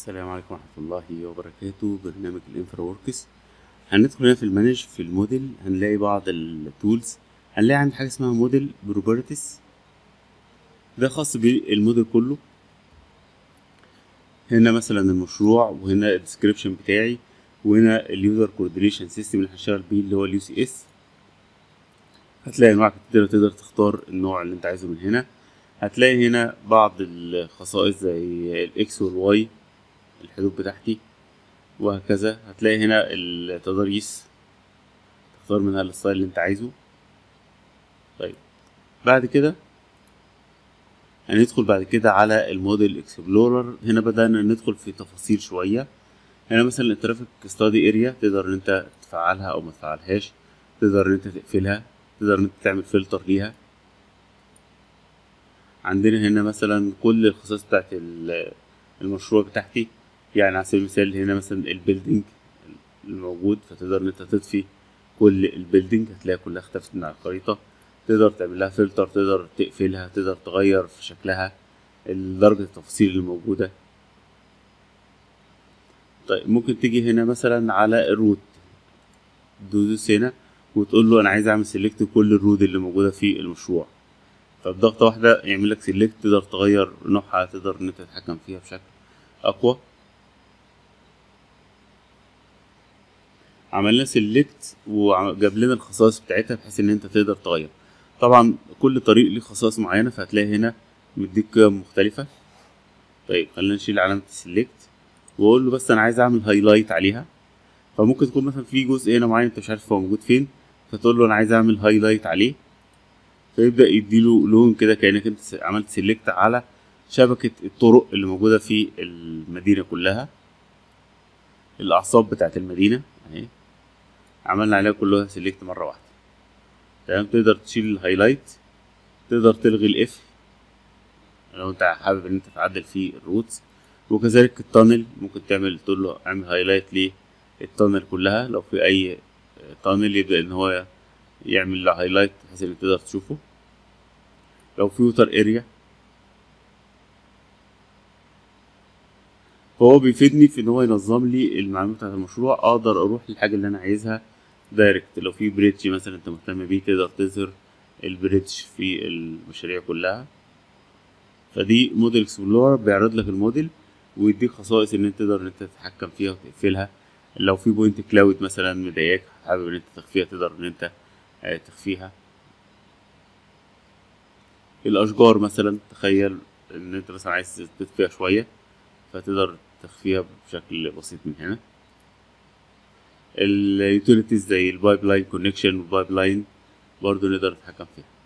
السلام عليكم ورحمة الله وبركاته برنامج الانفرا وركس هندخل هنا في المانج في الموديل هنلاقي بعض التولز هنلاقي عندي حاجة اسمها موديل بروبرتيز ده خاص بالموديل كله هنا مثلا المشروع وهنا الديسكريبشن بتاعي وهنا اليوزر كوردينيشن سيستم اللي هنشتغل بيه اللي هو اليو سي اس هتلاقي انواع كتير تقدر تختار النوع اللي انت عايزه من هنا هتلاقي هنا بعض الخصائص زي الاكس والواي الحدود بتاعتي وهكذا هتلاقي هنا التضاريس تختار منها الستايل اللي انت عايزه طيب بعد كده هندخل بعد كده على الموديل اكسبلورر هنا بدأنا ندخل في تفاصيل شوية هنا مثلا الترافيك ستادي اريا تقدر ان انت تفعلها او ما تفعلهاش تقدر ان انت تقفلها تقدر ان انت تعمل فلتر ليها عندنا هنا مثلا كل الخصائص بتاعت المشروع بتاعتي يعني على سبيل المثال هنا مثلا البيلدينج الموجود فتقدر ان انت تطفي كل البيلدينج هتلاقي كلها اختفت من على الخريطة تقدر تعمل لها فلتر تقدر تقفلها تقدر تغير في شكلها درجة التفاصيل اللي موجودة طيب ممكن تيجي هنا مثلا على الروت تدوس هنا وتقول له انا عايز اعمل سيلكت كل الرود اللي موجودة في المشروع فبضغطة واحدة يعمل لك سيلكت تقدر تغير نوعها تقدر ان انت تتحكم فيها بشكل اقوى عملنا سيلكت وجاب لنا الخصائص بتاعتها بحيث ان انت تقدر تغير طبعا كل طريق ليه خصائص معينة فهتلاقي هنا مديك قيم مختلفة طيب خلينا نشيل علامة السيلكت واقول له بس انا عايز اعمل هايلايت عليها فممكن تكون مثلا في جزء هنا معين انت مش عارف هو موجود فين فتقول له انا عايز اعمل هايلايت عليه فيبدأ يديله لون كده كأنك انت عملت سيلكت على شبكة الطرق اللي موجودة في المدينة كلها الأعصاب بتاعت المدينة اهي عملنا عليها كلها سيلكت مرة واحدة تمام تقدر تشيل الهايلايت تقدر تلغي الاف لو انت حابب ان انت تعدل في الروتس وكذلك التانل ممكن تعمل تقول له اعمل هايلايت للتانل كلها لو في اي تانل يبدأ ان هو يعمل له هايلايت بحيث ان تقدر تشوفه لو في ووتر اريا فهو بيفيدني في ان هو ينظم لي المعلومات بتاعت المشروع اقدر اروح للحاجه اللي انا عايزها دايركت لو في بريدج مثلا انت مهتم بيه تقدر تظهر البريدج في المشاريع كلها فدي موديل اكسبلورر بيعرض لك الموديل ويديك خصائص ان انت تقدر ان انت تتحكم فيها وتقفلها لو في بوينت كلاود مثلا مضايقاك حابب ان انت تخفيها تقدر ان انت تخفيها الاشجار مثلا تخيل ان انت مثلا عايز تطفيها شويه فتقدر تخفيها بشكل بسيط من هنا اليوتيليتيز زي البايب لاين كونكشن والبايب لاين برضه نقدر نتحكم فيها